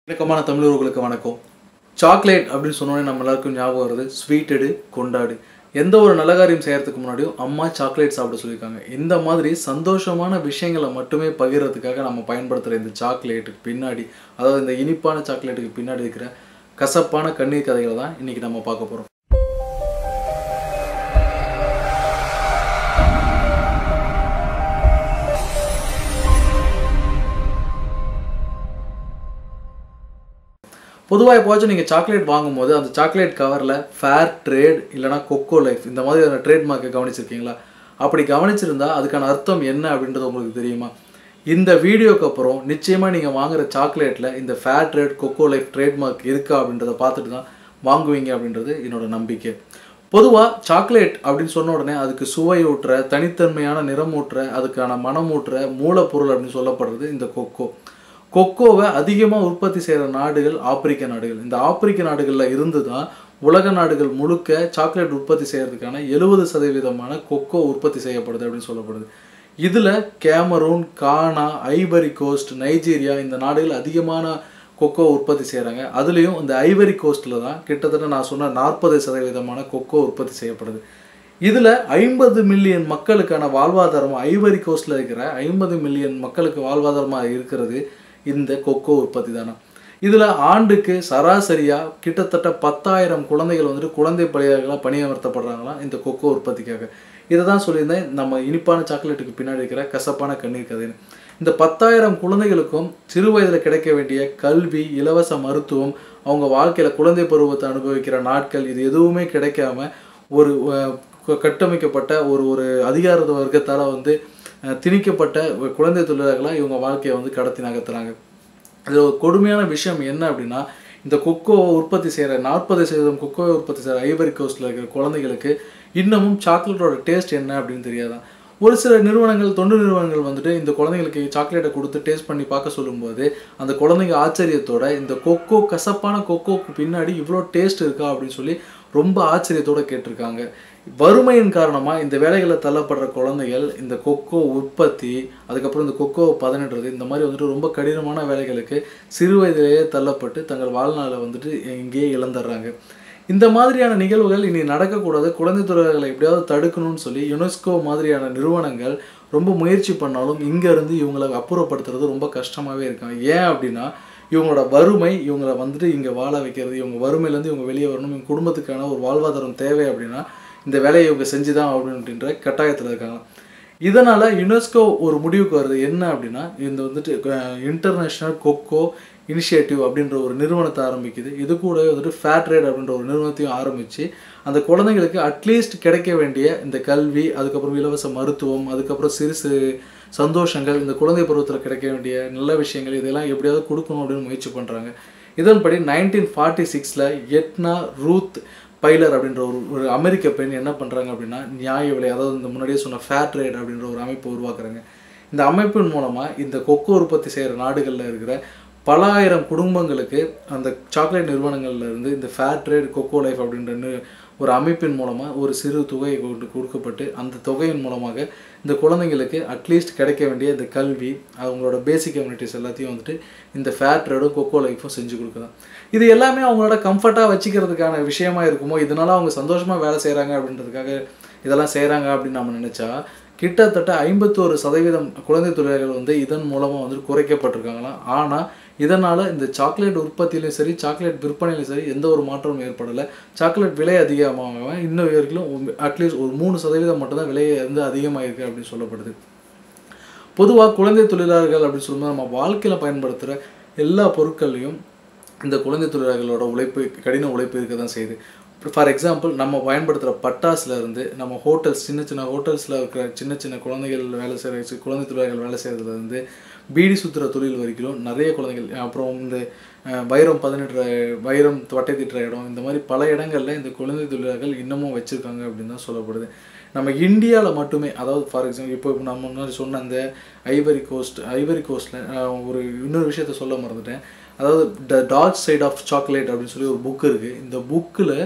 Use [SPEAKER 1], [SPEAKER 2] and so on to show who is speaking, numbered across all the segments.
[SPEAKER 1] இணக்கமான தமிழர்களுக்கு வணக்கம் சாக்லேட் அப்படின்னு சொன்னோடனே நம்ம எல்லாருக்கும் ஞாபகம் வருது ஸ்வீட்டடு கொண்டாடு எந்த ஒரு நல்ல காரியம் செய்யறதுக்கு முன்னாடியும் அம்மா சாக்லேட் சாப்பிட சொல்லியிருக்காங்க இந்த மாதிரி சந்தோஷமான விஷயங்களை மட்டுமே பகிர்றதுக்காக நம்ம பயன்படுத்துகிற இந்த சாக்லேட்டுக்கு பின்னாடி அதாவது இந்த இனிப்பான சாக்லேட்டுக்கு பின்னாடி இருக்கிற கசப்பான கண்ணீர் கதைகளை தான் இன்னைக்கு நம்ம பார்க்க போகிறோம் பொதுவாக எப்போச்சும் நீங்கள் சாக்லேட் வாங்கும்போது அந்த சாக்லேட் கவரில் ஃபேர் ட்ரேட் இல்லைனா கொக்கோ லைஃப் இந்த மாதிரியான ட்ரேட்மார்க்கை கவனிச்சிருக்கீங்களா அப்படி கவனிச்சிருந்தா அதுக்கான அர்த்தம் என்ன அப்படின்றது உங்களுக்கு தெரியுமா இந்த வீடியோக்கு அப்புறம் நிச்சயமாக நீங்கள் வாங்குற சாக்லேட்டில் இந்த fair trade cocoa life trademark இருக்கா அப்படின்றத பார்த்துட்டு தான் வாங்குவீங்க அப்படின்றது என்னோட நம்பிக்கை பொதுவாக சாக்லேட் அப்படின்னு சொன்ன உடனே அதுக்கு சுவையூட்டுற தனித்தன்மையான நிறமூட்டுற அதுக்கான மனமூட்டுற மூலப்பொருள் அப்படின்னு சொல்லப்படுறது இந்த கொக்கோ கொக்கோவை அதிகமாக உற்பத்தி செய்கிற நாடுகள் ஆப்பிரிக்க நாடுகள் இந்த ஆப்பிரிக்க நாடுகளில் இருந்து தான் உலக நாடுகள் முழுக்க சாக்லேட் உற்பத்தி செய்கிறதுக்கான எழுபது சதவீதமான கொக்கோ உற்பத்தி செய்யப்படுது அப்படின்னு சொல்லப்படுது இதில் Cameroon Ghana Ivory Coast Nigeria இந்த நாடுகள் அதிகமான கொக்கோ உற்பத்தி செய்கிறாங்க அதுலேயும் இந்த ஐவரி கோஸ்ட்டில் தான் கிட்டத்தட்ட நான் சொன்ன நாற்பது சதவீதமான கொக்கோ உற்பத்தி செய்யப்படுது இதில் ஐம்பது மில்லியன் மக்களுக்கான வாழ்வாதாரம் ஐவரி கோஸ்ட்டில் இருக்கிற ஐம்பது மில்லியன் மக்களுக்கு வாழ்வாதாரமாக இருக்கிறது இந்த கொக்கோ உற்பத்தி தானே இதில் ஆண்டுக்கு சராசரியாக கிட்டத்தட்ட பத்தாயிரம் குழந்தைகள் வந்துட்டு குழந்தை பணியாளர்களாக பணியமர்த்தப்படுறாங்களாம் இந்த கொக்கோ உற்பத்திக்காக இதை தான் சொல்லியிருந்தேன் நம்ம இனிப்பான சாக்லேட்டுக்கு பின்னாடி இருக்கிற கசப்பான கண்ணீர் கதைன்னு இந்த பத்தாயிரம் குழந்தைகளுக்கும் சிறு வயதில் கிடைக்க வேண்டிய கல்வி இலவச மருத்துவம் அவங்க வாழ்க்கையில் குழந்தை பருவத்தை அனுபவிக்கிற நாட்கள் இது எதுவுமே கிடைக்காம ஒரு கட்டமைக்கப்பட்ட ஒரு ஒரு அதிகார வர்க்கத்தால் வந்து திணிக்கப்பட்ட குழந்தை தொழிலாளர்களாக இவங்க வாழ்க்கையை வந்து கடத்தி நகர்த்துறாங்க இது ஒரு கொடுமையான விஷயம் என்ன அப்படின்னா இந்த கொக்கோவை உற்பத்தி செய்கிற நாற்பது சதவீதம் கொக்கோவை உற்பத்தி செய்கிற ஐவரி கோஸ்ட்டில் இருக்கிற குழந்தைகளுக்கு இன்னமும் சாக்லேட்டோட டேஸ்ட் என்ன அப்படின்னு தெரியாதான் ஒரு சில நிறுவனங்கள் தொண்டு நிறுவனங்கள் வந்துட்டு இந்த குழந்தைங்களுக்கு சாக்லேட்டை கொடுத்து டேஸ்ட் பண்ணி பார்க்க சொல்லும்போது அந்த குழந்தைங்க ஆச்சரியத்தோட இந்த கொக்கோ கசப்பான கொக்கோக்கு பின்னாடி இவ்வளோ டேஸ்ட் இருக்கா அப்படின்னு சொல்லி ரொம்ப ஆச்சரியத்தோட கேட்டிருக்காங்க வறுமையின் காரணமாக இந்த வேலைகளில் தள்ளப்படுற குழந்தைகள் இந்த கொக்கோ உற்பத்தி அதுக்கப்புறம் இந்த கொக்கோ பதனிடுறது இந்த மாதிரி வந்துட்டு ரொம்ப கடினமான வேலைகளுக்கு சிறு வயதிலேயே தள்ளப்பட்டு தங்கள் வாழ்நாளை வந்துட்டு இங்கேயே இழந்துடுறாங்க இந்த மாதிரியான நிகழ்வுகள் இனி நடக்கக்கூடாது குழந்தை தொழிலாளர்களை எப்படியாவது தடுக்கணும்னு சொல்லி யுனெஸ்கோ மாதிரியான நிறுவனங்கள் ரொம்ப முயற்சி பண்ணாலும் இங்கேருந்து இவங்களை அப்புறப்படுத்துறது ரொம்ப கஷ்டமாகவே இருக்காங்க ஏன் அப்படின்னா இவங்களோட வறுமை இவங்களை வந்துட்டு இங்கே வாழ வைக்கிறது இவங்க வறுமையிலேருந்து இவங்க வெளியே வரணும் இவங்க குடும்பத்துக்கான ஒரு வாழ்வாதாரம் தேவை அப்படின்னா இந்த வேலையை இவங்க செஞ்சு தான் அப்படின்ற கட்டாயத்தில் இருக்காங்க இதனால் யுனெஸ்கோ ஒரு முடிவுக்கு வருது என்ன அப்படின்னா இந்த வந்துட்டு இன்டர்நேஷ்னல் கொக்கோ இனிஷியேட்டிவ் அப்படின்ற ஒரு நிறுவனத்தை ஆரம்பிக்குது இது கூட வந்துட்டு ஃபேட் ரேட் அப்படின்ற ஒரு நிறுவனத்தையும் ஆரம்பித்து அந்த குழந்தைங்களுக்கு அட்லீஸ்ட் கிடைக்க வேண்டிய இந்த கல்வி அதுக்கப்புறம் இலவச மருத்துவம் அதுக்கப்புறம் சிறு சிறு சந்தோஷங்கள் இந்த குழந்தை பருவத்தில் கிடைக்க வேண்டிய நல்ல விஷயங்கள் இதெல்லாம் எப்படியாவது கொடுக்கணும் அப்படின்னு முயற்சி பண்ணுறாங்க இதன்படி நைன்டீன் ஃபார்ட்டி சிக்ஸில் எட்னா ரூத் பைலர் அப்படின்ற ஒரு ஒரு அமெரிக்க பெண் என்ன பண்ணுறாங்க அப்படின்னா நியாய விலை அதாவது இந்த முன்னாடியே சொன்ன ஃபேட் ரேட் அப்படின்ற ஒரு அமைப்பை உருவாக்குறாங்க இந்த அமைப்பின் மூலமாக இந்த கொக்கோ உற்பத்தி செய்கிற நாடுகளில் இருக்கிற பல ஆயிரம் குடும்பங்களுக்கு அந்த சாக்லேட் நிறுவனங்கள்ல இருந்து இந்த ஃபேர் ட்ரேட் கொக்கோ லைஃப் அப்படின்ற ஒரு அமைப்பின் மூலமாக ஒரு சிறு தொகை கொண்டு கொடுக்கப்பட்டு அந்த தொகையின் மூலமாக இந்த குழந்தைங்களுக்கு அட்லீஸ்ட் கிடைக்க வேண்டிய இந்த கல்வி அவங்களோட பேசிக் கம்யூனிட்டிஸ் எல்லாத்தையும் வந்துட்டு இந்த ஃபேர் ட்ரேடும் கொக்கோ லைஃப்பும் செஞ்சு கொடுக்குதான் இது எல்லாமே அவங்களோட கம்ஃபர்ட்டாக வச்சுக்கிறதுக்கான விஷயமா இருக்குமோ இதனால அவங்க சந்தோஷமாக வேலை செய்கிறாங்க அப்படின்றதுக்காக இதெல்லாம் செய்கிறாங்க அப்படின்னு நம்ம நினச்சா கிட்டத்தட்ட ஐம்பத்தோரு சதவீதம் குழந்தை தொழிலாளர்கள் வந்து இதன் மூலமாக வந்து குறைக்கப்பட்டிருக்காங்களாம் ஆனால் இதனால் இந்த சாக்லேட் உற்பத்தியிலையும் சரி சாக்லேட் விற்பனையிலும் சரி எந்த ஒரு மாற்றமும் ஏற்படலை சாக்லேட் விலை அதிகமாக இன்னும் வரைக்கும் அட்லீஸ்ட் ஒரு மூணு சதவீதம் மட்டும்தான் விலை வந்து அதிகமாகிருக்கு அப்படின்னு சொல்லப்படுது பொதுவாக குழந்தை தொழிலாளர்கள் அப்படின்னு சொல்லும்போது நம்ம வாழ்க்கையில் பயன்படுத்துகிற எல்லா பொருட்கள்லையும் இந்த குழந்தை தொழிலாளர்களோட உழைப்பு கடின உழைப்பு இருக்க தான் செய்யுது ஃபார் எக்ஸாம்பிள் நம்ம பயன்படுத்துகிற பட்டாசுல இருந்து நம்ம ஹோட்டல்ஸ் சின்ன சின்ன ஹோட்டல்ஸில் இருக்கிற சின்ன சின்ன குழந்தைகள் வேலை செய்கிற குழந்தை தொழிலாளர்கள் வேலை செய்கிறதுலேருந்து பீடி சுற்றுற தொழில் வரைக்கும் நிறைய குழந்தைகள் அப்புறம் இந்த வைரம் பதினெட்டு வைரம் வட்டை திட்டுற இடம் இந்த மாதிரி பல இடங்களில் இந்த குழந்தை தொழிலாளர்கள் இன்னமும் வச்சுருக்காங்க அப்படின்னு தான் சொல்லப்படுது நம்ம இந்தியாவில் மட்டுமே அதாவது ஃபார் எக்ஸாம்பிள் இப்போ நம்ம முன்னாடி சொன்ன அந்த ஐவரி கோஸ்ட் ஐவரி கோஸ்ட்டில் ஒரு இன்னொரு விஷயத்த சொல்ல மறந்துட்டேன் அதாவது the dark side of chocolate அப்படின்னு சொல்லி ஒரு புக் இருக்குது இந்த புக்கில்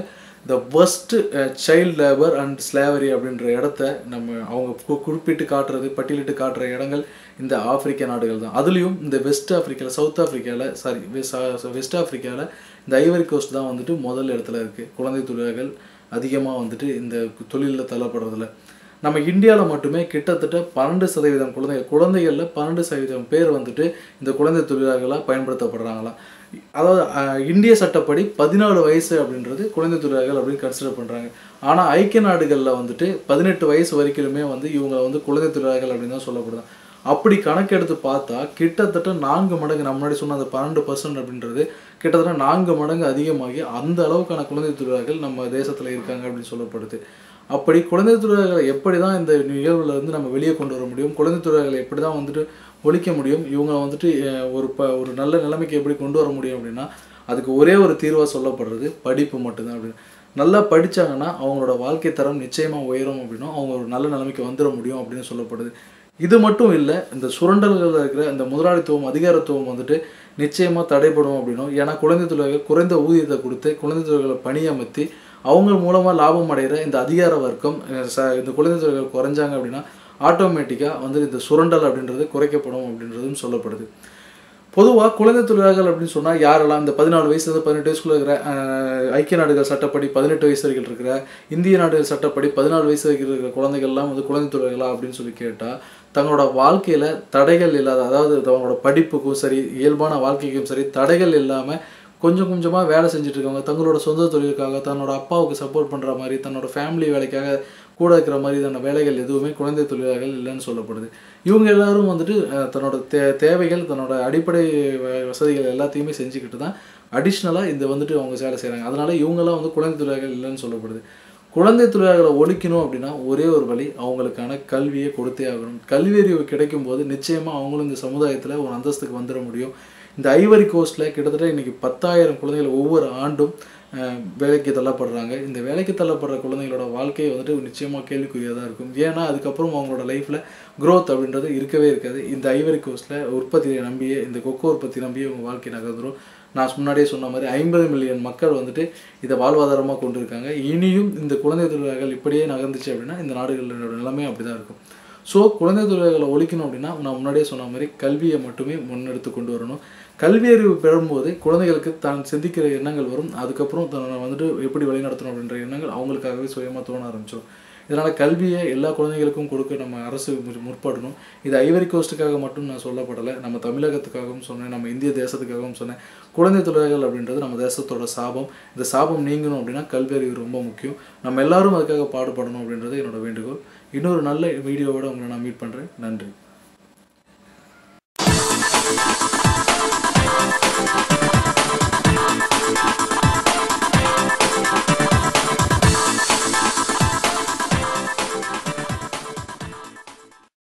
[SPEAKER 1] the worst child labour and slavery அப்படின்ற இடத்த நம்ம அவங்க கு- குறிப்பிட்டு காட்டுறது பட்டியலிட்டு காட்டுற இடங்கள் இந்த ஆப்பிரிக்க நாடுகள் தான் அதுலேயும் இந்த வெஸ்ட் ஆப்பிரிக்காவில் சவுத் ஆப்பிரிக்காவில் சாரி வெஸ்ட் ஆப்பிரிக்காவில் இந்த ஐவரி கோஸ்ட் தான் வந்துட்டு முதல் இடத்துல இருக்குது குழந்தை தொழிலாளர்கள் அதிகமாக வந்துட்டு இந்த தொழிலில் தள்ளப்படுறதுல நம்ம இந்தியாவில் மட்டுமே கிட்டத்தட்ட பன்னெண்டு சதவீதம் குழந்தைகள் குழந்தைகளில் பன்னெண்டு சதவீதம் பேர் வந்துட்டு இந்த குழந்தை தொழிலாளர்களாக பயன்படுத்தப்படுறாங்களாம் அதாவது அஹ், இந்திய சட்டப்படி பதினாலு வயசு அப்படின்றது குழந்தை தொழிலாளர்கள் அப்படின்னு கன்சிடர் பண்ணுறாங்க ஆனால் ஐக்கிய நாடுகளில் வந்துட்டு பதினெட்டு வயசு வரைக்குமே வந்து இவங்க வந்து குழந்தை தொழிலாளர்கள் அப்படின்னு தான் சொல்லப்படுது அப்படி கணக்கெடுத்து பார்த்தா கிட்டத்தட்ட நான்கு மடங்கு நம்ம முன்னாடி சொன்ன அந்த பன்னெண்டு பர்சன்ட் அப்படின்றது கிட்டத்தட்ட நான்கு மடங்கு அதிகமாகி அந்த அளவுக்கான குழந்தை தொழிலாளர்கள் நம்ம தேசத்தில் இருக்காங்க அப்படின்னு சொல்லப்படுது அப்படி குழந்தை தொழிலாளர்களை எப்படி தான் இந்த நிகழ்வுல இருந்து நம்ம வெளியே கொண்டு வர முடியும் குழந்தை தொழிலாளர்களை எப்படி தான் வந்துட்டு ஒழிக்க முடியும் இவங்க வந்துட்டு அஹ், ஒரு ப ஒரு நல்ல நிலைமைக்கு எப்படி கொண்டு வர முடியும் அப்படின்னா அதுக்கு ஒரே ஒரு தீர்வாக சொல்லப்படுறது படிப்பு மட்டும்தான் அப்படின்னு நல்லா படிச்சாங்கன்னா அவங்களோட வாழ்க்கை தரம் நிச்சயமாக உயரும் அப்படின்னும் அவங்க ஒரு நல்ல நிலைமைக்கு வந்துட முடியும் அப்படின்னு சொல்லப்படுது இது மட்டும் இல்லை இந்த சுரண்டல்களில் இருக்கிற இந்த முதலாளித்துவம் அதிகாரத்துவம் வந்துட்டு நிச்சயமாக தடைப்படும் அப்படின்னும் ஏன்னா குழந்தை தொழிலாளர்கள் குறைந்த ஊதியத்தை கொடுத்து குழந்தை தொழிலாளர்களை பணியமர்த்தி அவங்க மூலமாக லாபம் அடைகிற இந்த அதிகார வர்க்கம் அஹ், ச இந்த குழந்தை தொழிலாளர்கள் குறைஞ்சாங்க அப்படின்னா ஆட்டோமேட்டிக்காக வந்து இந்த சுரண்டல் அப்படின்றது குறைக்கப்படும் அப்படின்றதும் சொல்லப்படுது பொதுவாக குழந்தை தொழிலாளர்கள் அப்படின்னு சொன்னால் யாரெல்லாம் இந்த பதினாலு வயசுலேருந்து பதினெட்டு வயசுக்குள்ள இருக்கிற அஹ், ஐக்கிய நாடுகள் சட்டப்படி பதினெட்டு வயசு வரைக்கும் இருக்கிற இந்திய நாடுகள் சட்டப்படி பதினாலு வயசு வரைக்கும் இருக்கிற குழந்தைகள்லாம் வந்து குழந்தை தொழிலாளர்களா அப்படின்னு சொல்லி கேட்டால் தங்களோட வாழ்க்கையில் தடைகள் இல்லாத அதாவது தங்களோட படிப்புக்கும் சரி இயல்பான வாழ்க்கைக்கும் சரி தடைகள் இல்லாமல் கொஞ்சம் கொஞ்சமாக வேலை செஞ்சுட்டு இருக்காங்க தங்களோட சொந்த தொழிலுக்காக தன்னோட அப்பாவுக்கு சப்போர்ட் பண்ணுற மாதிரி தன்னோட ஃபேமிலி வேலைக்காக கூட இருக்கிற மாதிரியான வேலைகள் எதுவுமே குழந்தை தொழிலாளர்கள் இல்லைன்னு சொல்லப்படுது இவங்க எல்லாரும் வந்துட்டு அஹ், தன்னோட தே தேவைகள் தன்னோட அடிப்படை வ- வசதிகள் எல்லாத்தையுமே செஞ்சுக்கிட்டு தான் அடிஷ்னலாக இந்த வந்துட்டு அவங்க வேலை செய்கிறாங்க அதனால இவங்கெல்லாம் வந்து குழந்தை தொழிலாளர்கள் இல்லைன்னு சொல்லப்படுது குழந்தை தொழிலாளர்களை ஒழிக்கணும் அப்படின்னா ஒரே ஒரு வழி அவங்களுக்கான கல்வியை கொடுத்தே ஆகணும் கல்வி அறிவு கிடைக்கும் போது நிச்சயமாக அவங்களும் இந்த சமுதாயத்தில் ஒரு அந்தஸ்துக்கு வந்துட முடியும் இந்த ஐவரி கோஸ்ட்டில் கிட்டத்தட்ட இன்னைக்கு பத்தாயிரம் குழந்தைகள் ஒவ்வொரு ஆண்டும் அஹ், வேலைக்கு தள்ளப்படுறாங்க இந்த வேலைக்கு தள்ளப்படுற குழந்தைகளோட வாழ்க்கை வந்துட்டு நிச்சயமாக கேள்விக்குறியாக தான் இருக்கும் ஏன்னா அதுக்கப்புறம் அவங்களோட லைஃப்பில் growth அப்படின்றது இருக்கவே இருக்காது இந்த ஐவரி கோஸ்ட்டில் உற்பத்தியை நம்பியே இந்த கொக்கோ உற்பத்தி நம்பியே அவங்க வாழ்க்கை நகர்ந்துரும் நான் முன்னாடியே சொன்ன மாதிரி ஐம்பது மில்லியன் மக்கள் வந்துட்டு இதை வாழ்வாதாரமாக கொண்டு இருக்காங்க இனியும் இந்த குழந்தை தொழிலாளர்கள் இப்படியே நகர்ந்துச்சு அப்படின்னா இந்த நாடுகளோட நிலைமை அப்படி தான் இருக்கும் ஸோ குழந்தை தொழிலாளர்களை ஒழிக்கணும் அப்படின்னா நான் முன்னாடியே சொன்ன மாதிரி கல்வியை மட்டுமே முன்னெடுத்து கொண்டு வரணும் கல்வி அறிவு பெறும்போது குழந்தைகளுக்கு தான் சிந்திக்கிற எண்ணங்கள் வரும் அதுக்கப்புறம் தன்னை வந்துட்டு எப்படி வழிநடத்தணும் அப்படின்ற எண்ணங்கள் அவங்களுக்காகவே சுயமாக தோண ஆரம்பிச்சிடும் இதனால் கல்வியை எல்லா குழந்தைகளுக்கும் கொடுக்க நம்ம அரசு மு- முற்படணும் இது ஐவரி கோஸ்ட்டுக்காக மட்டும் நான் சொல்லப்படலை நம்ம தமிழகத்துக்காகவும் சொன்னேன் நம்ம இந்திய தேசத்துக்காகவும் சொன்னேன் குழந்தை தொழிலாளர்கள் அப்படின்றது நம்ம தேசத்தோட சாபம் இந்த சாபம் நீங்கணும் அப்படின்னா கல்வி அறிவு ரொம்ப முக்கியம் நம்ம எல்லாரும் அதுக்காக பாடுபடணும் அப்படின்றது என்னோட வேண்டுகோள் இன்னொரு நல்ல வீடியோவோட உங்களை நான் மீட் பண்ணுறேன் நன்றி